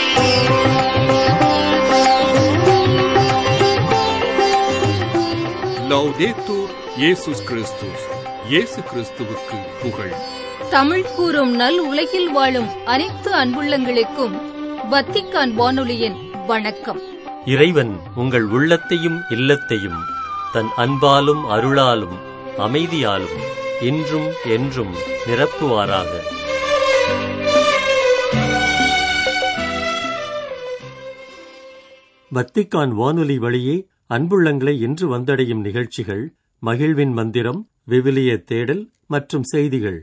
லௌதேத்தூர் இயேசுஸ் கிறிஸ்துஸ் இயேசு கிறிஸ்துவுக்கு புகழ் தமிழ் கூறும் நல் உலகில் வாழும் அனைத்து அன்புள்ளங்களுக்கும் வத்திக்கான் வானொலியின் வணக்கம் இறைவன் உங்கள் உள்ளத்தையும் இல்லத்தையும் தன் அன்பாலும் அருளாலும் அமைதியாலும் இன்றும் என்றும் நிரப்புவாராக வத்திக்கான் வானொலி வழியே அன்புள்ளங்களை இன்று வந்தடையும் நிகழ்ச்சிகள் மகிழ்வின் மந்திரம் விவிலிய தேடல் மற்றும் செய்திகள்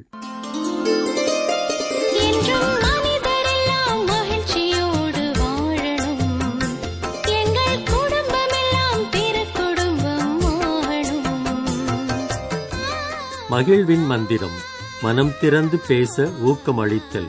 என்றும் மனிதரெல்லாம் மகிழ்ச்சியோடு வாழணும் எங்கள் குடும்பமெல்லாம் திருக்குடும்பம் ஆகணும் மகிழ்வின் மந்திரம் மனம் திறந்து பேச ஊக்கமளித்தல்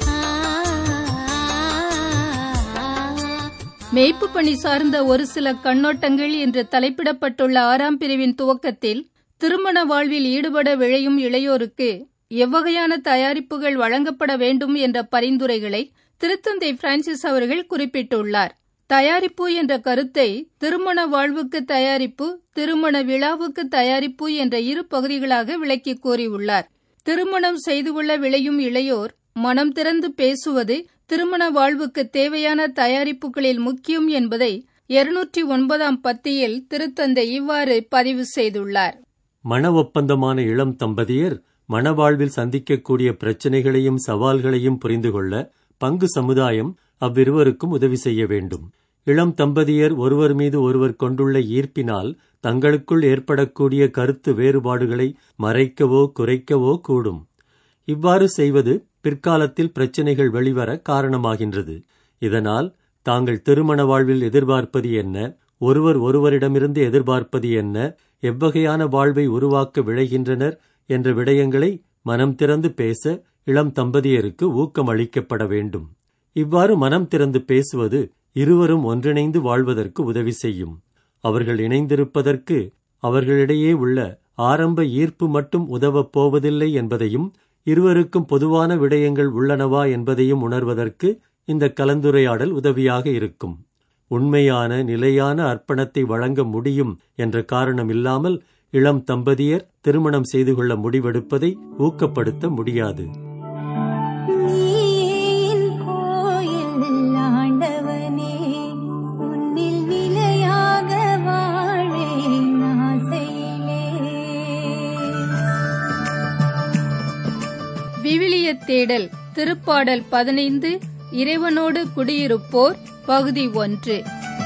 மேய்ப்பு பணி சார்ந்த ஒரு சில கண்ணோட்டங்கள் என்று தலைப்பிடப்பட்டுள்ள ஆறாம் பிரிவின் துவக்கத்தில் திருமண வாழ்வில் ஈடுபட விழையும் இளையோருக்கு எவ்வகையான தயாரிப்புகள் வழங்கப்பட வேண்டும் என்ற பரிந்துரைகளை திருத்தந்தை பிரான்சிஸ் அவர்கள் குறிப்பிட்டுள்ளார் தயாரிப்பு என்ற கருத்தை திருமண வாழ்வுக்கு தயாரிப்பு திருமண விழாவுக்கு தயாரிப்பு என்ற இரு பகுதிகளாக விளக்கி கூறியுள்ளார் திருமணம் செய்து கொள்ள விளையும் இளையோர் மனம் திறந்து பேசுவது திருமண வாழ்வுக்கு தேவையான தயாரிப்புகளில் முக்கியம் என்பதை இருநூற்றி ஒன்பதாம் பத்தியில் திருத்தந்தை இவ்வாறு பதிவு செய்துள்ளார் மன ஒப்பந்தமான இளம் தம்பதியர் மணவாழ்வில் சந்திக்கக்கூடிய பிரச்சனைகளையும் சவால்களையும் புரிந்து கொள்ள பங்கு சமுதாயம் அவ்விருவருக்கும் உதவி செய்ய வேண்டும் இளம் தம்பதியர் ஒருவர் மீது ஒருவர் கொண்டுள்ள ஈர்ப்பினால் தங்களுக்குள் ஏற்படக்கூடிய கருத்து வேறுபாடுகளை மறைக்கவோ குறைக்கவோ கூடும் இவ்வாறு செய்வது பிற்காலத்தில் பிரச்சனைகள் வெளிவர காரணமாகின்றது இதனால் தாங்கள் திருமண வாழ்வில் எதிர்பார்ப்பது என்ன ஒருவர் ஒருவரிடமிருந்து எதிர்பார்ப்பது என்ன எவ்வகையான வாழ்வை உருவாக்க விழைகின்றனர் என்ற விடயங்களை மனம் திறந்து பேச இளம் தம்பதியருக்கு ஊக்கம் அளிக்கப்பட வேண்டும் இவ்வாறு மனம் திறந்து பேசுவது இருவரும் ஒன்றிணைந்து வாழ்வதற்கு உதவி செய்யும் அவர்கள் இணைந்திருப்பதற்கு அவர்களிடையே உள்ள ஆரம்ப ஈர்ப்பு மட்டும் உதவப் போவதில்லை என்பதையும் இருவருக்கும் பொதுவான விடயங்கள் உள்ளனவா என்பதையும் உணர்வதற்கு இந்த கலந்துரையாடல் உதவியாக இருக்கும் உண்மையான நிலையான அர்ப்பணத்தை வழங்க முடியும் என்ற காரணம் இல்லாமல் இளம் தம்பதியர் திருமணம் செய்து கொள்ள முடிவெடுப்பதை ஊக்கப்படுத்த முடியாது நீயின் கோயில் ஆண்டவனே உன்னில் நிலையாக வாழேன் ஆசையிலே விவிலிய தேடல் திருப்பாடல் பதினைந்து இறைவனோடு குடியிருப்போர் பகுதி ஒன்று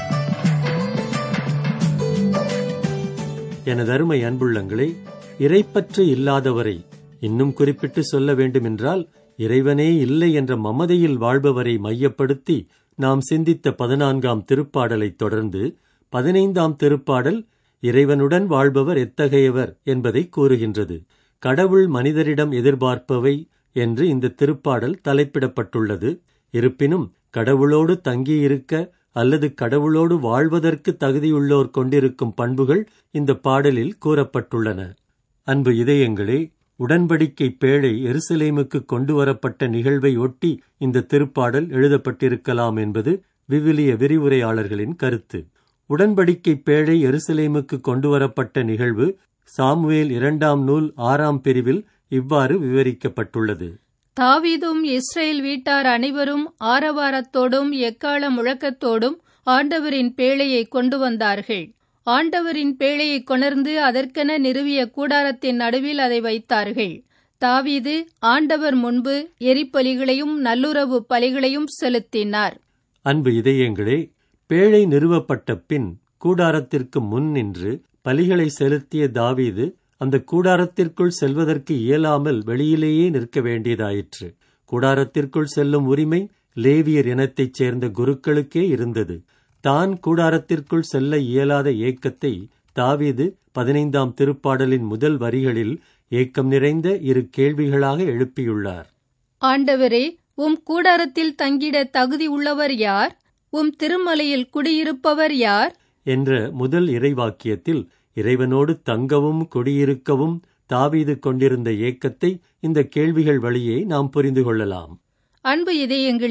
எனது அருமை அன்புள்ளங்களே இறைப்பற்று இல்லாதவரை இன்னும் குறிப்பிட்டு சொல்ல வேண்டுமென்றால் இறைவனே இல்லை என்ற மமதையில் வாழ்பவரை மையப்படுத்தி நாம் சிந்தித்த பதினான்காம் திருப்பாடலைத் தொடர்ந்து பதினைந்தாம் திருப்பாடல் இறைவனுடன் வாழ்பவர் எத்தகையவர் என்பதை கூறுகின்றது கடவுள் மனிதரிடம் எதிர்பார்ப்பவை என்று இந்த திருப்பாடல் தலைப்பிடப்பட்டுள்ளது இருப்பினும் கடவுளோடு தங்கியிருக்க அல்லது கடவுளோடு வாழ்வதற்கு தகுதியுள்ளோர் கொண்டிருக்கும் பண்புகள் இந்த பாடலில் கூறப்பட்டுள்ளன அன்பு இதயங்களே உடன்படிக்கை பேழை எருசலேமுக்கு கொண்டு வரப்பட்ட நிகழ்வை ஒட்டி இந்த திருப்பாடல் எழுதப்பட்டிருக்கலாம் என்பது விவிலிய விரிவுரையாளர்களின் கருத்து உடன்படிக்கை பேழை எருசலேமுக்கு கொண்டு வரப்பட்ட நிகழ்வு சாமுவேல் இரண்டாம் நூல் ஆறாம் பிரிவில் இவ்வாறு விவரிக்கப்பட்டுள்ளது தாவீதும் இஸ்ரேல் வீட்டார் அனைவரும் ஆரவாரத்தோடும் எக்கால முழக்கத்தோடும் ஆண்டவரின் பேழையை கொண்டு வந்தார்கள் ஆண்டவரின் பேழையை கொணர்ந்து அதற்கென நிறுவிய கூடாரத்தின் நடுவில் அதை வைத்தார்கள் தாவீது ஆண்டவர் முன்பு எரிபலிகளையும் நல்லுறவு பலிகளையும் செலுத்தினார் அன்பு இதயங்களே பேழை நிறுவப்பட்ட பின் கூடாரத்திற்கு முன் நின்று பலிகளை செலுத்திய தாவீது அந்த கூடாரத்திற்குள் செல்வதற்கு இயலாமல் வெளியிலேயே நிற்க வேண்டியதாயிற்று கூடாரத்திற்குள் செல்லும் உரிமை லேவியர் இனத்தைச் சேர்ந்த குருக்களுக்கே இருந்தது தான் கூடாரத்திற்குள் செல்ல இயலாத ஏக்கத்தை தாவீது பதினைந்தாம் திருப்பாடலின் முதல் வரிகளில் ஏக்கம் நிறைந்த இரு கேள்விகளாக எழுப்பியுள்ளார் ஆண்டவரே உம் கூடாரத்தில் தங்கிட தகுதி உள்ளவர் யார் உம் திருமலையில் குடியிருப்பவர் யார் என்ற முதல் இறைவாக்கியத்தில் இறைவனோடு தங்கவும் குடியிருக்கவும் தாவீது கொண்டிருந்த ஏக்கத்தை இந்த கேள்விகள் வழியே நாம் புரிந்து கொள்ளலாம் அன்பு இதயங்களே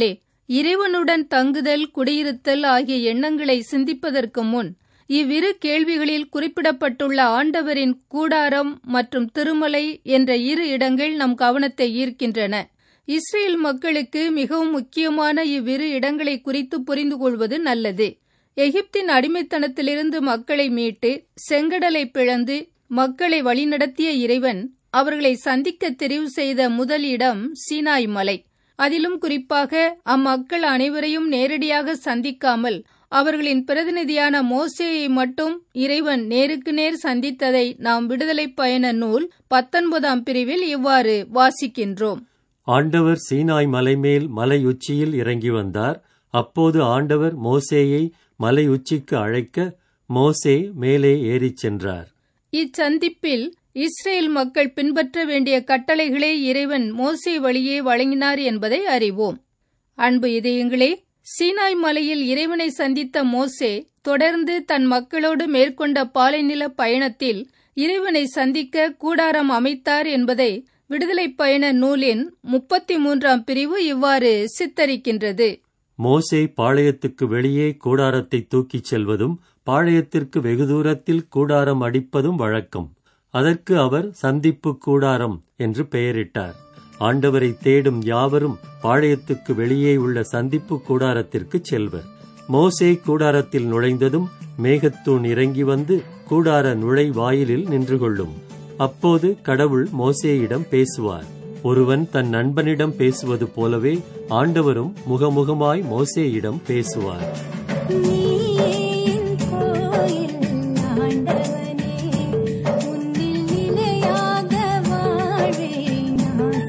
இறைவனுடன் தங்குதல் குடியிருத்தல் ஆகிய எண்ணங்களை சிந்திப்பதற்கு முன் இவ்விரு கேள்விகளில் குறிப்பிடப்பட்டுள்ள ஆண்டவரின் கூடாரம் மற்றும் திருமலை என்ற இரு இடங்கள் நம் கவனத்தை ஈர்க்கின்றன இஸ்ரேல் மக்களுக்கு மிகவும் முக்கியமான இவ்விரு இடங்களை குறித்து புரிந்து கொள்வது நல்லது எகிப்தின் அடிமைத்தனத்திலிருந்து மக்களை மீட்டு செங்கடலை பிளந்து மக்களை வழிநடத்திய இறைவன் அவர்களை சந்திக்க தெரிவு செய்த முதல் இடம் சீனாய் மலை அதிலும் குறிப்பாக அம்மக்கள் அனைவரையும் நேரடியாக சந்திக்காமல் அவர்களின் பிரதிநிதியான மோசேயை மட்டும் இறைவன் நேருக்கு நேர் சந்தித்ததை நாம் விடுதலை பயண நூல் பத்தொன்பதாம் பிரிவில் இவ்வாறு வாசிக்கின்றோம் ஆண்டவர் சீனாய் மலைமேல் மலை உச்சியில் இறங்கி வந்தார் அப்போது ஆண்டவர் மோசேயை மலை உச்சிக்கு அழைக்க மோசே மேலே ஏறிச் சென்றார் இச்சந்திப்பில் இஸ்ரேல் மக்கள் பின்பற்ற வேண்டிய கட்டளைகளை இறைவன் மோசே வழியே வழங்கினார் என்பதை அறிவோம் அன்பு இதயங்களே சீனாய் மலையில் இறைவனை சந்தித்த மோசே தொடர்ந்து தன் மக்களோடு மேற்கொண்ட பாலைநில பயணத்தில் இறைவனை சந்திக்க கூடாரம் அமைத்தார் என்பதை விடுதலை பயண நூலின் முப்பத்தி மூன்றாம் பிரிவு இவ்வாறு சித்தரிக்கின்றது மோசே பாளையத்துக்கு வெளியே கூடாரத்தை தூக்கிச் செல்வதும் பாளையத்திற்கு வெகு தூரத்தில் கூடாரம் அடிப்பதும் வழக்கம் அதற்கு அவர் சந்திப்பு கூடாரம் என்று பெயரிட்டார் ஆண்டவரை தேடும் யாவரும் பாளையத்துக்கு வெளியே உள்ள சந்திப்பு கூடாரத்திற்கு செல்வர் மோசே கூடாரத்தில் நுழைந்ததும் மேகத்தூண் இறங்கி வந்து கூடார நுழைவாயிலில் நின்று கொள்ளும் அப்போது கடவுள் மோசேயிடம் பேசுவார் ஒருவன் தன் நண்பனிடம் பேசுவது போலவே ஆண்டவரும் முகமுகமாய் மோசேயிடம் பேசுவார் நீயே என் கோயில் ஆண்டவனே உன்னில் நிலையாக வாழ்வேன்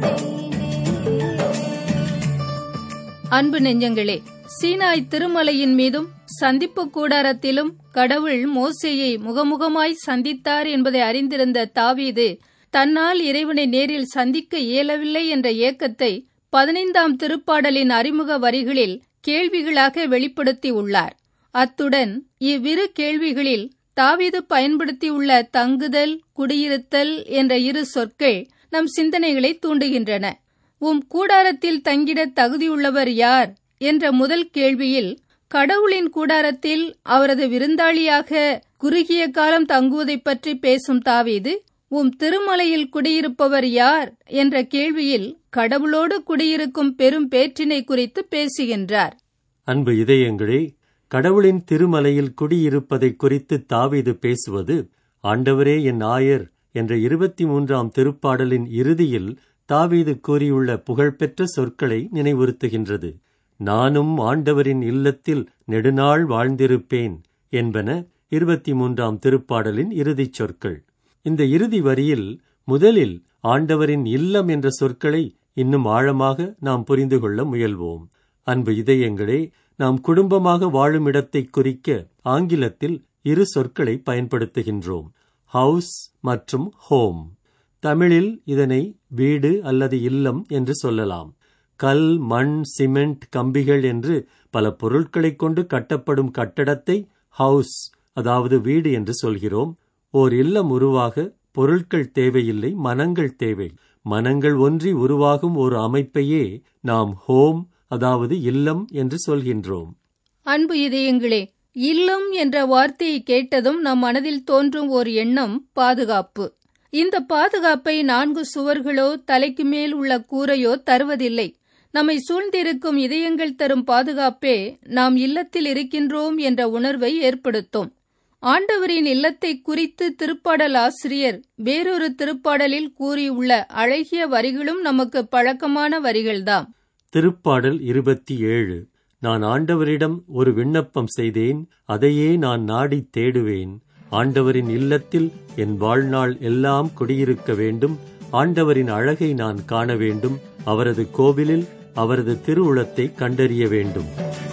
ஆசையிலே அன்பு நெஞ்சங்களே சீனாய் திருமலையின் மீதும் சந்திப்பு கூடாரத்திலும் கடவுள் மோசேயை முகமுகமாய் சந்தித்தார் என்பதை அறிந்திருந்த தாவீது தன்னால் இறைவனை நேரில் சந்திக்க இயலவில்லை என்ற ஏக்கத்தை பதினைந்தாம் திருப்பாடலின் அறிமுக வரிகளில் கேள்விகளாக வெளிப்படுத்தி உள்ளார் அத்துடன் இவ்விரு கேள்விகளில் தாவீது பயன்படுத்தியுள்ள தங்குதல் குடியிருத்தல் என்ற இரு சொற்கள் நம் சிந்தனைகளை தூண்டுகின்றன உம் கூடாரத்தில் தங்கிட தகுதியுள்ளவர் யார் என்ற முதல் கேள்வியில் கடவுளின் கூடாரத்தில் அவரது விருந்தாளியாக குறுகிய காலம் தங்குவதைப் பற்றி பேசும் தாவீது உம் திருமலையில் குடியிருப்பவர் யார் என்ற கேள்வியில் கடவுளோடு குடியிருக்கும் பெரும் பேற்றினை குறித்து பேசுகின்றார் அன்பு இதயங்களே கடவுளின் திருமலையில் குடியிருப்பதை குறித்து தாவீது பேசுவது ஆண்டவரே என் ஆயர் என்ற இருபத்தி மூன்றாம் திருப்பாடலின் இறுதியில் தாவீது கூறியுள்ள புகழ்பெற்ற சொற்களை நினைவுறுத்துகின்றது நானும் ஆண்டவரின் இல்லத்தில் நெடுநாள் வாழ்ந்திருப்பேன் என்பன இருபத்தி மூன்றாம் திருப்பாடலின் இறுதிச் சொற்கள் இந்த இறுதி வரியில் முதலில் ஆண்டவரின் இல்லம் என்ற சொற்களை இன்னும் ஆழமாக நாம் புரிந்து கொள்ள முயல்வோம் அன்பு இதயங்களே நாம் குடும்பமாக வாழும் இடத்தை குறிக்க ஆங்கிலத்தில் இரு சொற்களை பயன்படுத்துகின்றோம் ஹவுஸ் மற்றும் ஹோம் தமிழில் இதனை வீடு அல்லது இல்லம் என்று சொல்லலாம் கல் மண் சிமெண்ட் கம்பிகள் என்று பல பொருட்களைக் கொண்டு கட்டப்படும் கட்டடத்தை ஹவுஸ் அதாவது வீடு என்று சொல்கிறோம் ஓர் இல்லம் உருவாக பொருட்கள் தேவையில்லை மனங்கள் தேவை மனங்கள் ஒன்றி உருவாகும் ஒரு அமைப்பையே நாம் ஹோம் அதாவது இல்லம் என்று சொல்கின்றோம் அன்பு இதயங்களே இல்லம் என்ற வார்த்தையை கேட்டதும் நம் மனதில் தோன்றும் ஓர் எண்ணம் பாதுகாப்பு இந்த பாதுகாப்பை நான்கு சுவர்களோ தலைக்கு மேல் உள்ள கூரையோ தருவதில்லை நம்மை சூழ்ந்திருக்கும் இதயங்கள் தரும் பாதுகாப்பே நாம் இல்லத்தில் இருக்கின்றோம் என்ற உணர்வை ஏற்படுத்தும் ஆண்டவரின் இல்லத்தை குறித்து திருப்பாடல் ஆசிரியர் வேறொரு திருப்பாடலில் கூறியுள்ள அழகிய வரிகளும் நமக்கு பழக்கமான வரிகள்தாம் திருப்பாடல் இருபத்தி ஏழு நான் ஆண்டவரிடம் ஒரு விண்ணப்பம் செய்தேன் அதையே நான் நாடித் தேடுவேன் ஆண்டவரின் இல்லத்தில் என் வாழ்நாள் எல்லாம் குடியிருக்க வேண்டும் ஆண்டவரின் அழகை நான் காண வேண்டும் அவரது கோவிலில் அவரது திருவுளத்தை கண்டறிய வேண்டும்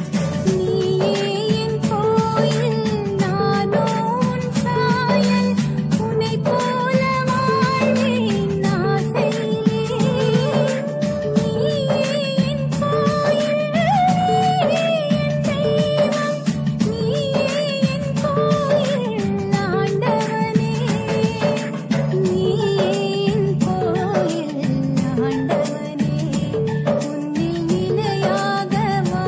நீயே என் கோயில் நானோ உன் சாயல் உன்னைப் போல வாழ்வேன் ஆசையிலே நீயே என் கோயில் நீயே என் தெய்வம் நீயே என் கோயில் ஆண்டவனே நீயே என் கோயில் ஆண்டவனே உன்னில் நிலையாக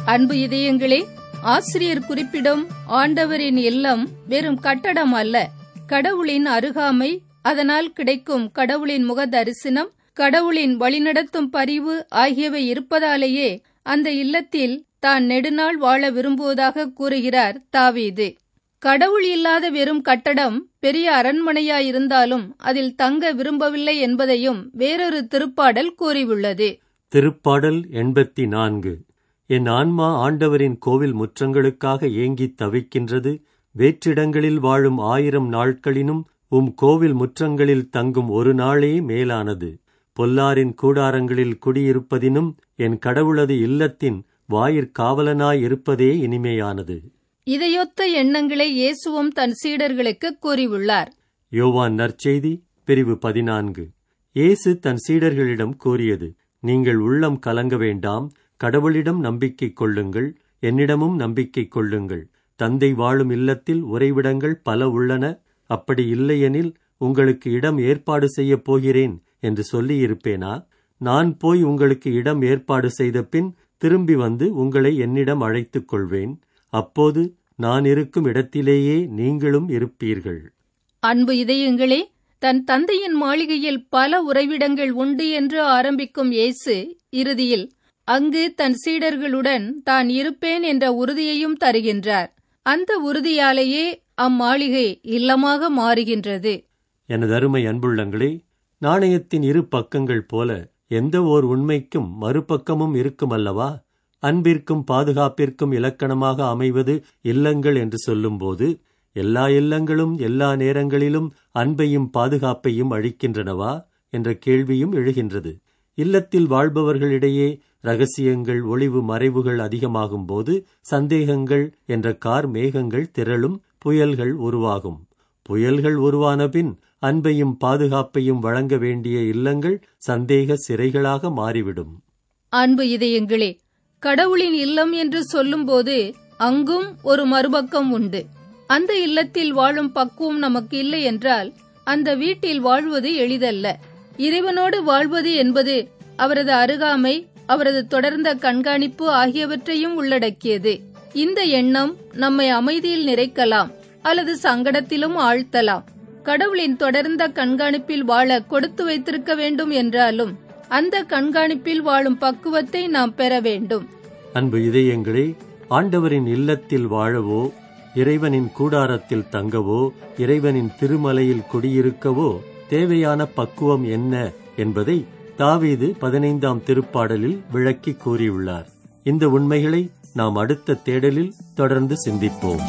அன்பு இதயங்களே ஆசிரியர் குறிப்பிடும் ஆண்டவரின் இல்லம் வெறும் கட்டடம் அல்ல கடவுளின் அருகாமை அதனால் கிடைக்கும் கடவுளின் முக தரிசனம் கடவுளின் வழிநடத்தும் பரிவு ஆகியவை இருப்பதாலேயே அந்த இல்லத்தில் தான் நெடுநாள் வாழ விரும்புவதாக கூறுகிறார் தாவீது கடவுள் இல்லாத வெறும் கட்டடம் பெரிய அரண்மனையாயிருந்தாலும் அதில் தங்க விரும்பவில்லை என்பதையும் வேறொரு திருப்பாடல் கூறியுள்ளது திருப்பாடல் எண்பத்தி நான்கு என் ஆன்மா ஆண்டவரின் கோவில் முற்றங்களுக்காக ஏங்கித் தவிக்கின்றது வேற்றிடங்களில் வாழும் ஆயிரம் நாட்களினும் உம் கோவில் முற்றங்களில் தங்கும் ஒரு நாளே மேலானது பொல்லாரின் கூடாரங்களில் குடியிருப்பதினும் என் கடவுளது இல்லத்தின் வாயிற்காவலனாயிருப்பதே இனிமையானது இதையொத்த எண்ணங்களை இயேசுவும் தன் சீடர்களுக்கு கூறியுள்ளார் யோவான் நற்செய்தி பிரிவு பதினான்கு இயேசு தன் சீடர்களிடம் கூறியது நீங்கள் உள்ளம் கலங்க வேண்டாம் கடவுளிடம் நம்பிக்கை கொள்ளுங்கள் என்னிடமும் நம்பிக்கை கொள்ளுங்கள் தந்தை வாழும் இல்லத்தில் உறைவிடங்கள் பல உள்ளன அப்படி இல்லையெனில் உங்களுக்கு இடம் ஏற்பாடு செய்யப் போகிறேன் என்று சொல்லியிருப்பேனா நான் போய் உங்களுக்கு இடம் ஏற்பாடு செய்த பின் திரும்பி வந்து உங்களை என்னிடம் அழைத்துக் கொள்வேன் அப்போது நான் இருக்கும் இடத்திலேயே நீங்களும் இருப்பீர்கள் அன்பு இதயங்களே தன் தந்தையின் மாளிகையில் பல உறைவிடங்கள் உண்டு என்று ஆரம்பிக்கும் இயேசு இறுதியில் அங்கு தன் சீடர்களுடன் தான் இருப்பேன் என்ற உறுதியையும் தருகின்றார் அந்த உறுதியாலேயே அம்மாளிகை இல்லமாக மாறுகின்றது எனது அருமை அன்புள்ளங்களே நாணயத்தின் இரு பக்கங்கள் போல எந்த ஓர் உண்மைக்கும் மறுபக்கமும் இருக்கும் அல்லவா அன்பிற்கும் பாதுகாப்பிற்கும் இலக்கணமாக அமைவது இல்லங்கள் என்று சொல்லும்போது எல்லா இல்லங்களும் எல்லா நேரங்களிலும் அன்பையும் பாதுகாப்பையும் அழிக்கின்றனவா என்ற கேள்வியும் எழுகின்றது இல்லத்தில் வாழ்பவர்களிடையே ரகசியங்கள் ஒளிவு மறைவுகள் அதிகமாகும் போது சந்தேகங்கள் என்ற கார் மேகங்கள் திரளும் புயல்கள் உருவாகும் புயல்கள் உருவான பின் அன்பையும் பாதுகாப்பையும் வழங்க வேண்டிய இல்லங்கள் சந்தேக சிறைகளாக மாறிவிடும் அன்பு இதயங்களே கடவுளின் இல்லம் என்று சொல்லும்போது அங்கும் ஒரு மறுபக்கம் உண்டு அந்த இல்லத்தில் வாழும் பக்குவம் நமக்கு இல்லை என்றால் அந்த வீட்டில் வாழ்வது எளிதல்ல இறைவனோடு வாழ்வது என்பது அவரது அருகாமை அவரது தொடர்ந்த கண்காணிப்பு ஆகியவற்றையும் உள்ளடக்கியது இந்த எண்ணம் நம்மை அமைதியில் நிறைக்கலாம் அல்லது சங்கடத்திலும் ஆழ்த்தலாம் கடவுளின் தொடர்ந்த கண்காணிப்பில் வாழ கொடுத்து வைத்திருக்க வேண்டும் என்றாலும் அந்த கண்காணிப்பில் வாழும் பக்குவத்தை நாம் பெற வேண்டும் அன்பு இதயங்களே ஆண்டவரின் இல்லத்தில் வாழவோ இறைவனின் கூடாரத்தில் தங்கவோ இறைவனின் திருமலையில் குடியிருக்கவோ தேவையான பக்குவம் என்ன என்பதை தாவீது பதினைந்தாம் திருப்பாடலில் விளக்கி கூறியுள்ளார் இந்த உண்மைகளை நாம் அடுத்த தேடலில் தொடர்ந்து சிந்திப்போம்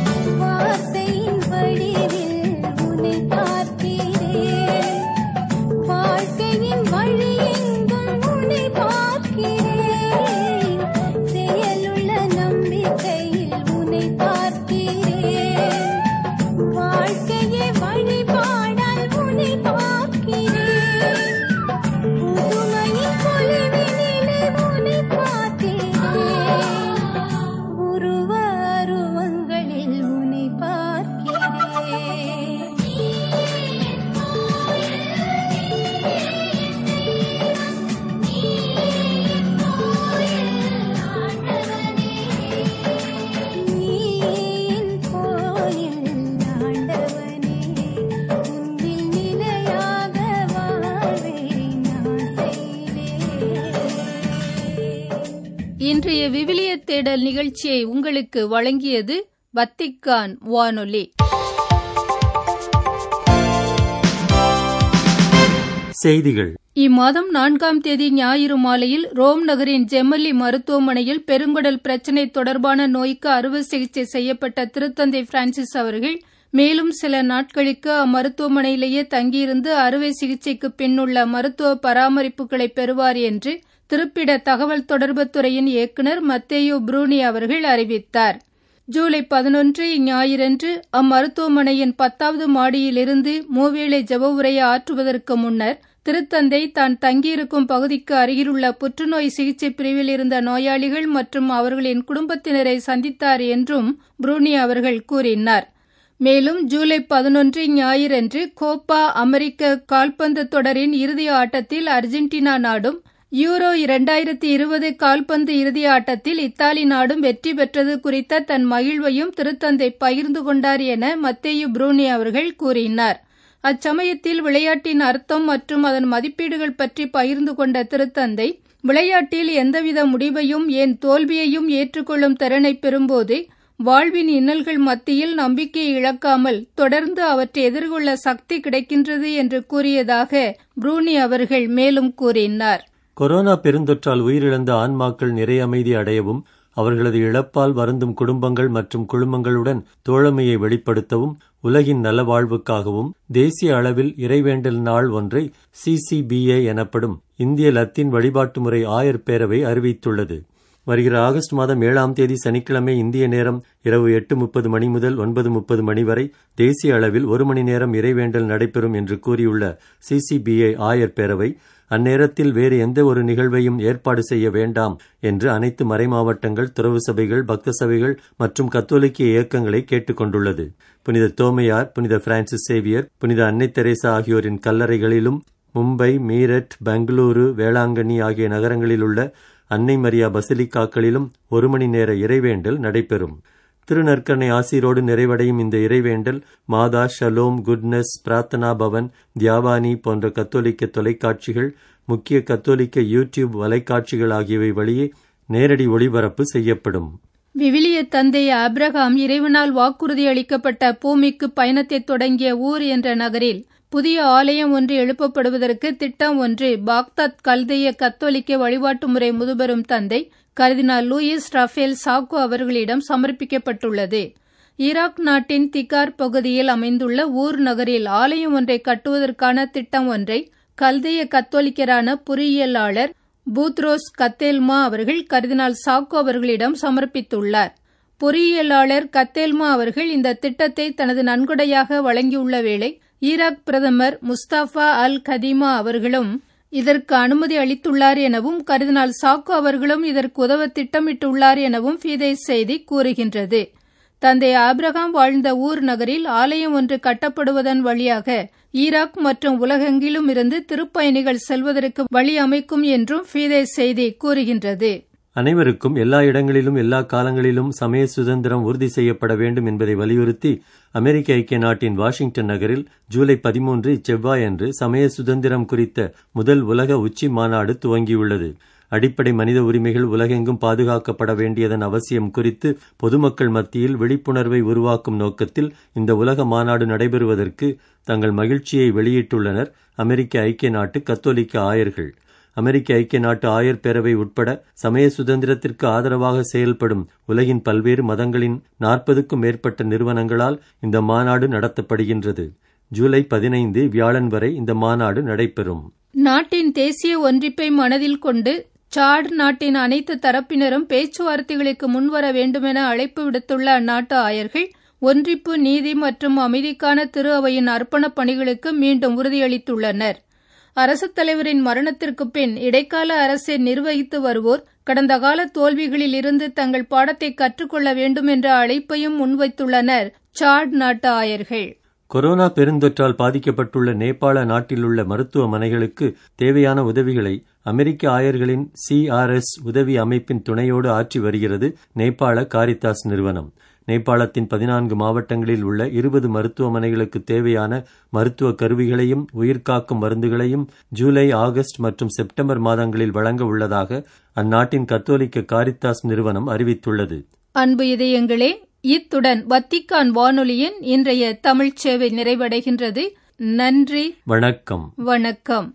வார்த்தையின் வடிவில் உன்னை பார்க்கிறேன் வாழ்க்கையின் வழியெங்கும் உன்னை பார்க்கிறேன் செயலுள்ள நம்பிக்கையில் உன்னை பார்க்கிறேன் வாழ்க்கையே வழிபாடால் உன்னை பார்க்கிறேன் புதுமையின் பொலிவினிலே உன்னை பார்த்தேன் உருவ அருவங்களில் உன்னை பார்க்கிறேன் நீ என் கோயில் ஆண்டவனே உன்னில் நிலையாக வாழ்வே நான் செய்வேன் இன்றைய விவிலிய தேடல் நிகழ்ச்சியை உங்களுக்கு வழங்கியது வத்திக்கான் வானொலி செய்திகள் இம்மாதம் நான்காம் தேதி ஞாயிறு மாலையில் ரோம் நகரின் ஜெமல்லி மருத்துவமனையில் பெருங்குடல் பிரச்சினை தொடர்பான நோய்க்கு அறுவை சிகிச்சை செய்யப்பட்ட திருத்தந்தை பிரான்சிஸ் அவர்கள் மேலும் சில நாட்களுக்கு அம்மருத்துவமனையிலேயே தங்கியிருந்து அறுவை சிகிச்சைக்கு பின்னுள்ள மருத்துவ பராமரிப்புகளை பெறுவார் என்று திருப்பிட தகவல் தொடர்புத்துறையின் இயக்குநர் மத்தேயோ ப்ரூனி அவர்கள் அறிவித்தார் ஜூலை பதினொன்று ஞாயிறன்று அம்மருத்துவமனையின் பத்தாவது மாடியிலிருந்து மூவேளை ஜெப உரையை ஆற்றுவதற்கு முன்னர் திருத்தந்தை தான் தங்கியிருக்கும் பகுதிக்கு அருகிலுள்ள புற்றுநோய் சிகிச்சை பிரிவில் இருந்த நோயாளிகள் மற்றும் அவர்களின் குடும்பத்தினரை சந்தித்தார் என்றும் ப்ரூனி அவர்கள் கூறினார் மேலும் ஜூலை பதினொன்று ஞாயிறன்று கோப்பா அமெரிக்க கால்பந்து தொடரின் இறுதி ஆட்டத்தில் அர்ஜென்டினா நாடும் யூரோ இரண்டாயிரத்தி இருபது கால்பந்து இறுதி ஆட்டத்தில் இத்தாலி நாடும் வெற்றி பெற்றது குறித்த தன் மகிழ்வையும் திருத்தந்தை பகிர்ந்து கொண்டார் என மத்தேயு புரூனி அவர்கள் கூறினார் அச்சமயத்தில் விளையாட்டின் அர்த்தம் மற்றும் அதன் மதிப்பீடுகள் பற்றி பகிர்ந்து கொண்ட திருத்தந்தை விளையாட்டில் எந்தவித முடிவையும் ஏன் தோல்வியையும் ஏற்றுக்கொள்ளும் திறனை பெறும்போது வாழ்வின் இன்னல்கள் மத்தியில் நம்பிக்கையை இழக்காமல் தொடர்ந்து அவற்றை எதிர்கொள்ள சக்தி கிடைக்கின்றது என்று கூறியதாக புரூனி அவர்கள் மேலும் கூறினார் கொரோனா பெருந்தொற்றால் உயிரிழந்த ஆன்மாக்கள் நிறை அமைதி அடையவும் அவர்களது இழப்பால் வருந்தும் குடும்பங்கள் மற்றும் குழுமங்களுடன் தோழமையை வெளிப்படுத்தவும் உலகின் நலவாழ்வுக்காகவும் தேசிய அளவில் இறைவேண்டல் நாள் ஒன்றை சிசிபிஏ எனப்படும் இந்திய லத்தீன் வழிபாட்டு முறை ஆயர் பேரவை அறிவித்துள்ளது வருகிற ஆகஸ்ட் மாதம் ஏழாம் தேதி சனிக்கிழமை இந்திய நேரம் இரவு எட்டு முப்பது மணி முதல் ஒன்பது முப்பது மணி வரை தேசிய அளவில் ஒரு மணி நேரம் இறைவேண்டல் நடைபெறும் என்று கூறியுள்ள சிசிபிஐ ஆயர் பேரவை அந்நேரத்தில் வேறு எந்த ஒரு நிகழ்வையும் ஏற்பாடு செய்ய வேண்டாம் என்று அனைத்து மறைமாவட்டங்கள் துறவு சபைகள் பக்த சபைகள் மற்றும் கத்தோலிக்க இயக்கங்களை கேட்டுக்கொண்டுள்ளது புனித தோமையார் புனித பிரான்சிஸ் சேவியர் புனித அன்னை தெரேசா ஆகியோரின் கல்லறைகளிலும் மும்பை மீரட் பெங்களூரு வேளாங்கண்ணி ஆகிய நகரங்களில் உள்ள அன்னை மரியா பசிலிக்காக்களிலும் ஒரு மணி நேர இறைவேண்டல் நடைபெறும் திருநற்கனை ஆசிரோடு நிறைவடையும் இந்த இறைவேண்டல் மாதா ஷலோம் குட்னஸ் பிரார்த்தனா பவன் தியாவானி போன்ற கத்தோலிக்க தொலைக்காட்சிகள் முக்கிய கத்தோலிக்க யூடியூப் வலைக்காட்சிகள் ஆகியவை வழியே நேரடி ஒளிபரப்பு செய்யப்படும் விவிலிய தந்தை ஆப்ரஹாம் இறைவனால் வாக்குறுதி அளிக்கப்பட்ட பூமிக்கு பயணத்தை தொடங்கிய ஊர் என்ற நகரில் புதிய ஆலயம் ஒன்று எழுப்பப்படுவதற்கு திட்டம் ஒன்று பாக்தாத் கல்தைய கத்தோலிக்க வழிபாட்டு முறை முதுபெரும் தந்தை கர்தினால் லூயிஸ் ரஃபேல் சாக்கோ அவர்களிடம் சமர்ப்பிக்கப்பட்டுள்ளது ஈராக் நாட்டின் திகார் பகுதியில் அமைந்துள்ள ஊர் நகரில் ஆலயம் ஒன்றை கட்டுவதற்கான திட்டம் ஒன்றை கல்தைய கத்தோலிக்கரான பொறியியலாளர் பூத்ரோஸ் கத்தேல்மா அவர்கள் கர்தினால் சாக்கோ அவர்களிடம் சமர்ப்பித்துள்ளார் பொறியியலாளர் கத்தேல்மா அவர்கள் இந்த திட்டத்தை தனது நன்கொடையாக வழங்கியுள்ள வேளை ஈராக் பிரதமர் முஸ்தாஃபா அல் கதீமா அவர்களும் இதற்கு அனுமதி அளித்துள்ளார் எனவும் கருதினால் சாக்கோ அவர்களும் இதற்கு உதவ திட்டமிட்டுள்ளார் எனவும் ஃபீதை செய்தி கூறுகின்றது தந்தை ஆப்ரஹாம் வாழ்ந்த ஊர் நகரில் ஆலயம் ஒன்று கட்டப்படுவதன் வழியாக ஈராக் மற்றும் உலகெங்கிலும் இருந்து திருப்பயணிகள் செல்வதற்கு வழி அமைக்கும் என்றும் ஃபீதை செய்தி கூறுகின்றது அனைவருக்கும் எல்லா இடங்களிலும் எல்லா காலங்களிலும் சமய சுதந்திரம் உறுதி செய்யப்பட வேண்டும் என்பதை வலியுறுத்தி அமெரிக்க ஐக்கிய நாட்டின் வாஷிங்டன் நகரில் ஜூலை பதிமூன்று இச்செவ்வாயன்று சமய சுதந்திரம் குறித்த முதல் உலக உச்சி மாநாடு துவங்கியுள்ளது அடிப்படை மனித உரிமைகள் உலகெங்கும் பாதுகாக்கப்பட வேண்டியதன் அவசியம் குறித்து பொதுமக்கள் மத்தியில் விழிப்புணர்வை உருவாக்கும் நோக்கத்தில் இந்த உலக மாநாடு நடைபெறுவதற்கு தங்கள் மகிழ்ச்சியை வெளியிட்டுள்ளனர் அமெரிக்க ஐக்கிய நாட்டு கத்தோலிக்க ஆயர்கள் அமெரிக்க ஐக்கிய நாட்டு ஆயர் பேரவை உட்பட சமய சுதந்திரத்திற்கு ஆதரவாக செயல்படும் உலகின் பல்வேறு மதங்களின் நாற்பதுக்கும் மேற்பட்ட நிறுவனங்களால் இந்த மாநாடு நடத்தப்படுகின்றது ஜூலை பதினைந்து வியாழன் வரை இந்த மாநாடு நடைபெறும் நாட்டின் தேசிய ஒன்றிப்பை மனதில் கொண்டு சாட் நாட்டின் அனைத்து தரப்பினரும் பேச்சுவார்த்தைகளுக்கு முன்வர வேண்டுமென அழைப்பு விடுத்துள்ள அந்நாட்டு ஆயர்கள் ஒன்றிப்பு நீதி மற்றும் அமைதிக்கான திரு அவையின் அர்ப்பணப் பணிகளுக்கு மீண்டும் உறுதியளித்துள்ளனர் அரசுத் தலைவரின் மரணத்திற்கு பின் இடைக்கால அரசை நிர்வகித்து வருவோர் கடந்த கால தோல்விகளில் இருந்து தங்கள் பாடத்தை கற்றுக்கொள்ள வேண்டும் என்ற அழைப்பையும் முன்வைத்துள்ளனர் சாட் நாட்டு ஆயர்கள் கொரோனா பெருந்தொற்றால் பாதிக்கப்பட்டுள்ள நேபாள நாட்டிலுள்ள மருத்துவமனைகளுக்கு தேவையான உதவிகளை அமெரிக்க ஆயர்களின் சிஆர்எஸ் உதவி அமைப்பின் துணையோடு ஆற்றி வருகிறது நேபாள காரிதாஸ் நிறுவனம் நேபாளத்தின் பதினான்கு மாவட்டங்களில் உள்ள இருபது மருத்துவமனைகளுக்கு தேவையான மருத்துவ கருவிகளையும் உயிர்காக்கும் மருந்துகளையும் ஜூலை ஆகஸ்ட் மற்றும் செப்டம்பர் மாதங்களில் வழங்க உள்ளதாக அந்நாட்டின் கத்தோலிக்க காரித்தாஸ் நிறுவனம் அறிவித்துள்ளது அன்பு இதயங்களே இத்துடன் வத்திக்கான் வானொலியின் இன்றைய தமிழ்ச் சேவை நிறைவடைகின்றது நன்றி வணக்கம் வணக்கம்